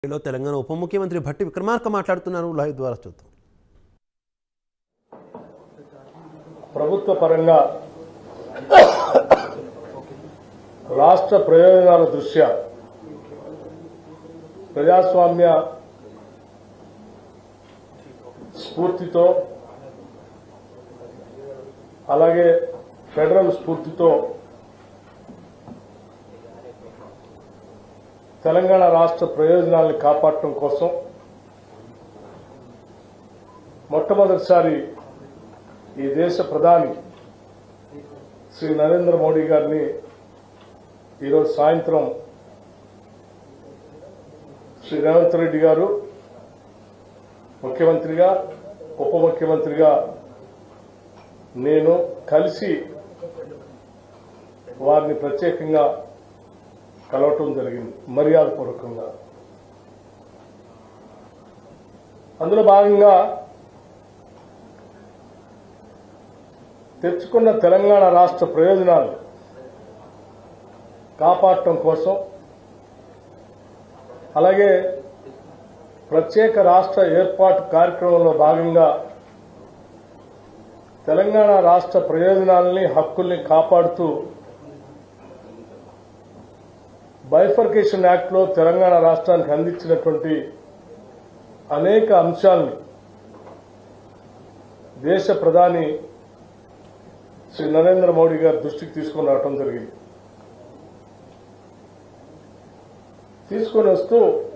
లో తెలంగాణ ఉప ముఖ్యమంత్రి భట్టి విక్రమార్క మాట్లాడుతున్నారు లైవ్ ద్వారా చూద్దాం ప్రభుత్వ పరంగా రాష్ట్ర ప్రయోజనాల దృష్ట్యా ప్రజాస్వామ్య స్ఫూర్తితో అలాగే ఫెడరల్ స్ఫూర్తితో తెలంగాణ రాష్ట్ర ప్రయోజనాల్ని కాపాడటం కోసం మొట్టమొదటిసారి ఈ దేశ ప్రధాని శ్రీ నరేంద్ర మోడీ గారిని ఈరోజు సాయంత్రం శ్రీ రేవంత్ రెడ్డి గారు ముఖ్యమంత్రిగా ఉప ముఖ్యమంత్రిగా నేను కలిసి వారిని ప్రత్యేకంగా కలవటం జరిగింది మర్యాదపూర్వకంగా అందులో భాగంగా తెచ్చుకున్న తెలంగాణ రాష్ట్ర ప్రయోజనాలు కాపాడటం కోసం అలాగే ప్రత్యేక రాష్ట్ర ఏర్పాటు కార్యక్రమంలో భాగంగా తెలంగాణ రాష్ట్ర ప్రయోజనాలని హక్కుల్ని కాపాడుతూ బైఫర్కేషన్ యాక్ట్ లో తెలంగాణ రాష్ట్రానికి అందించినటువంటి అనేక అంశాలని దేశ ప్రధాని శ్రీ నరేంద్ర మోడీ గారి దృష్టికి తీసుకుని రావటం జరిగింది తీసుకొని వస్తూ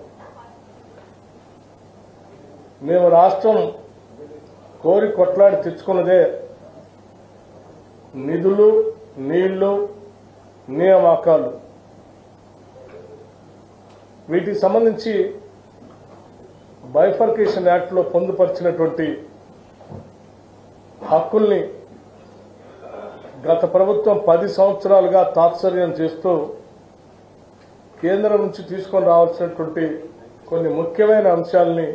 మేము రాష్ట్రం కోరి కొట్లాడి తెచ్చుకున్నదే నిధులు నీళ్లు నియామకాలు వీటికి సంబంధించి బైఫర్కేషన్ యాక్ట్లో పొందుపరిచినటువంటి హక్కుల్ని గత ప్రభుత్వం పది సంవత్సరాలుగా తాత్సర్యం చేస్తూ కేంద్రం నుంచి తీసుకొని రావాల్సినటువంటి కొన్ని ముఖ్యమైన అంశాలని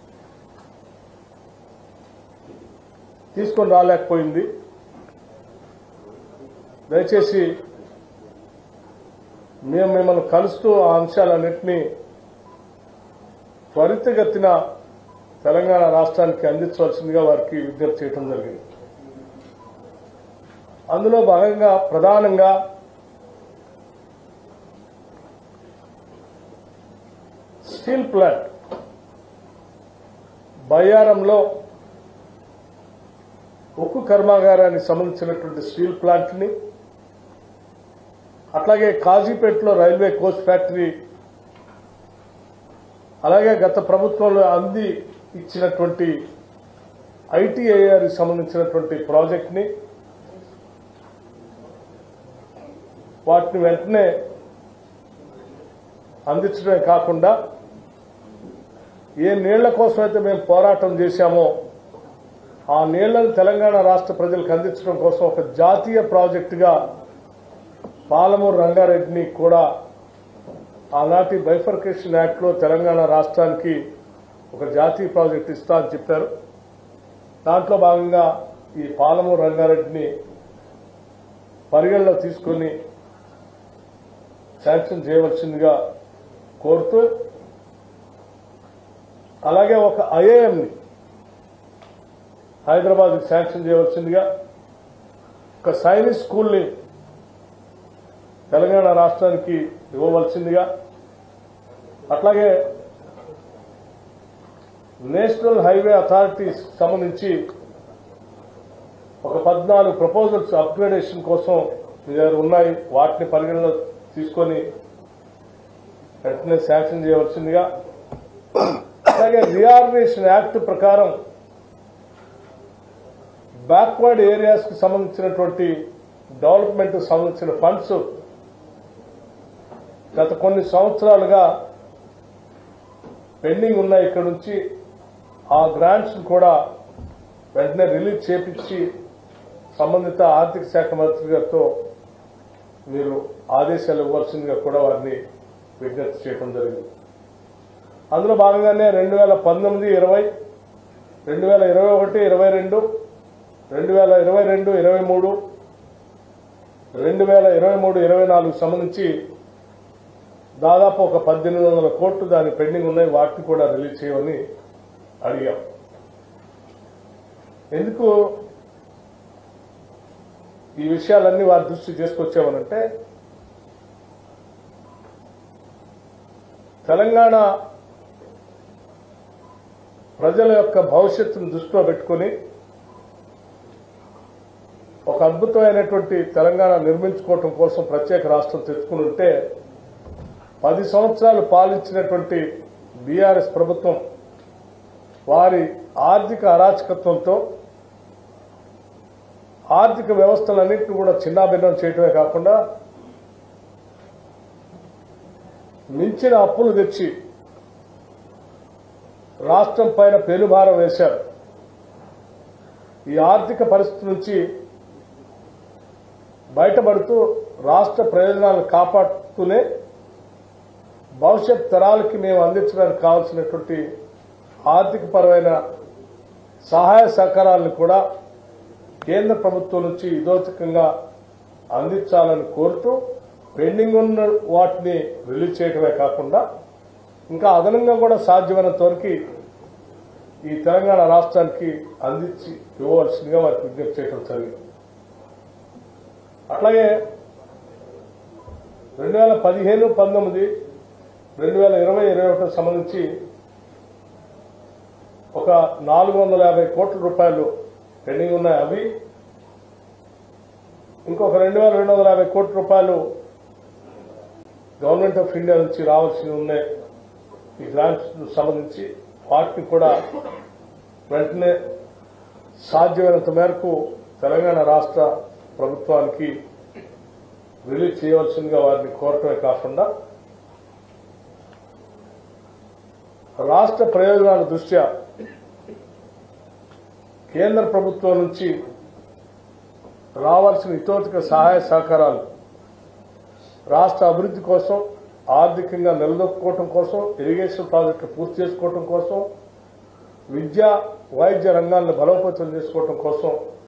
తీసుకొని రాలేకపోయింది దయచేసి మేము మిమ్మల్ని కలుస్తూ ఆ అంశాలన్నింటినీ త్వరితగతిన తెలంగాణ రాష్ట్రానికి అందించవలసిందిగా వారికి విజ్ఞప్తి చేయడం జరిగింది అందులో భాగంగా ప్రధానంగా స్టీల్ ప్లాంట్ బయ్యారంలో ఉక్కు కర్మాగారానికి సంబంధించినటువంటి స్టీల్ ప్లాంట్ని అట్లాగే కాజీపేటలో రైల్వే కోచ్ ఫ్యాక్టరీ అలాగే గత ప్రభుత్వంలో అంది ఇచ్చినటువంటి ఐటీఐఆర్కి సంబంధించినటువంటి ప్రాజెక్ట్ని వాటిని వెంటనే అందించడమే కాకుండా ఏ నీళ్ల కోసం అయితే మేము పోరాటం చేశామో ఆ నీళ్లను తెలంగాణ రాష్ట్ర ప్రజలకు అందించడం కోసం ఒక జాతీయ ప్రాజెక్టుగా పాలమూరు రంగారెడ్డిని కూడా ఆనాటి బైఫర్కేషన్ యాక్ట్లో తెలంగాణ రాష్ట్రానికి ఒక జాతీయ ప్రాజెక్ట్ ఇస్తా అని చెప్పారు దాంట్లో భాగంగా ఈ పాలమూరు రంగారెడ్డిని పరిగణలో తీసుకుని శాంక్షన్ చేయవలసిందిగా కోరుతూ అలాగే ఒక ఐఏఎంని హైదరాబాద్ శాంక్షన్ చేయవలసిందిగా ఒక సైనిక్ స్కూల్ని తెలంగాణ రాష్ట్రానికి ఇవ్వవలసిందిగా అట్లాగే నేషనల్ హైవే అథారిటీస్ సంబంధించి ఒక పద్నాలుగు ప్రపోజల్స్ అప్గ్రేడేషన్ కోసం మీ దగ్గర ఉన్నాయి వాటిని పరిగణలో తీసుకొని వెంటనే శాంక్షన్ చేయవలసిందిగా అలాగే రియార్గనేషన్ యాక్ట్ ప్రకారం బ్యాక్వర్డ్ ఏరియాస్ కి సంబంధించినటువంటి డెవలప్మెంట్ సంబంధించిన ఫండ్స్ గత కొన్ని సంవత్సరాలుగా పెండింగ్ ఉన్నాయి ఇక్కడ నుంచి ఆ గ్రాంట్స్ కూడా వెంటనే రిలీజ్ చేపించి సంబంధిత ఆర్థిక శాఖ మంత్రి గారితో మీరు ఆదేశాలు ఇవ్వాల్సిందిగా కూడా వారిని విజ్ఞప్తి చేయడం జరిగింది అందులో భాగంగానే రెండు వేల పంతొమ్మిది ఇరవై రెండు వేల ఇరవై ఒకటి ఇరవై రెండు రెండు వేల ఇరవై రెండు ఇరవై మూడు రెండు వేల ఇరవై మూడు ఇరవై నాలుగు సంబంధించి దాదాపు ఒక పద్దెనిమిది వందల కోట్లు దాని పెండింగ్ ఉన్నాయి వాటిని కూడా రిలీజ్ చేయమని అడిగాం ఎందుకు ఈ విషయాలన్నీ వారి దృష్టి తీసుకొచ్చామనంటే తెలంగాణ ప్రజల యొక్క భవిష్యత్తును దృష్టిలో పెట్టుకుని ఒక అద్భుతమైనటువంటి తెలంగాణ నిర్మించుకోవటం కోసం ప్రత్యేక రాష్ట్రం తెచ్చుకుని ఉంటే పది సంవత్సరాలు పాలించినటువంటి బీఆర్ఎస్ ప్రభుత్వం వారి ఆర్థిక అరాచకత్వంతో ఆర్థిక వ్యవస్థలన్నింటినీ కూడా చిన్నాభిన్నం చేయటమే కాకుండా మించిన అప్పులు తెచ్చి రాష్ట్రం పైన పెనుభారం వేశారు ఈ ఆర్థిక పరిస్థితి నుంచి బయటపడుతూ రాష్ట్ర ప్రయోజనాలను కాపాడుతూనే భవిష్యత్ తరాలకి మేము అందించడానికి కావాల్సినటువంటి ఆర్థికపరమైన సహాయ సహకారాలను కూడా కేంద్ర ప్రభుత్వం నుంచి ఇదోచకంగా అందించాలని కోరుతూ పెండింగ్ ఉన్న వాటిని రిలీజ్ చేయడమే కాకుండా ఇంకా అదనంగా కూడా సాధ్యమైనంత వరకు ఈ తెలంగాణ రాష్ట్రానికి అందించి ఇవ్వవలసిందిగా వారికి విజ్ఞప్తి చేయడం జరిగింది అట్లాగే రెండు వేల పదిహేను పంతొమ్మిది రెండు వేల ఇరవై ఇరవై ఒకటికి సంబంధించి ఒక నాలుగు వందల యాభై కోట్ల రూపాయలు పెండింగ్ ఉన్నాయి అవి ఇంకొక రెండు వేల రెండు వందల యాభై కోట్ల రూపాయలు గవర్నమెంట్ ఆఫ్ ఇండియా నుంచి రావాల్సి ఉన్నాయి ఈ గ్రాంట్స్ సంబంధించి వాటిని కూడా వెంటనే సాధ్యమైనంత మేరకు తెలంగాణ రాష్ట్ర ప్రభుత్వానికి రిలీజ్ చేయవలసిందిగా వారిని కోరటమే కాకుండా రాష్ట్ర ప్రయోజనాల దృష్ట్యా కేంద్ర ప్రభుత్వం నుంచి రావాల్సిన ఇతోతిక సహాయ సహకారాలు రాష్ట్ర అభివృద్ధి కోసం ఆర్థికంగా నిలదొక్కుకోవటం కోసం ఇరిగేషన్ ప్రాజెక్టులు పూర్తి చేసుకోవటం కోసం విద్య వైద్య రంగాలను బలోపేతం చేసుకోవటం కోసం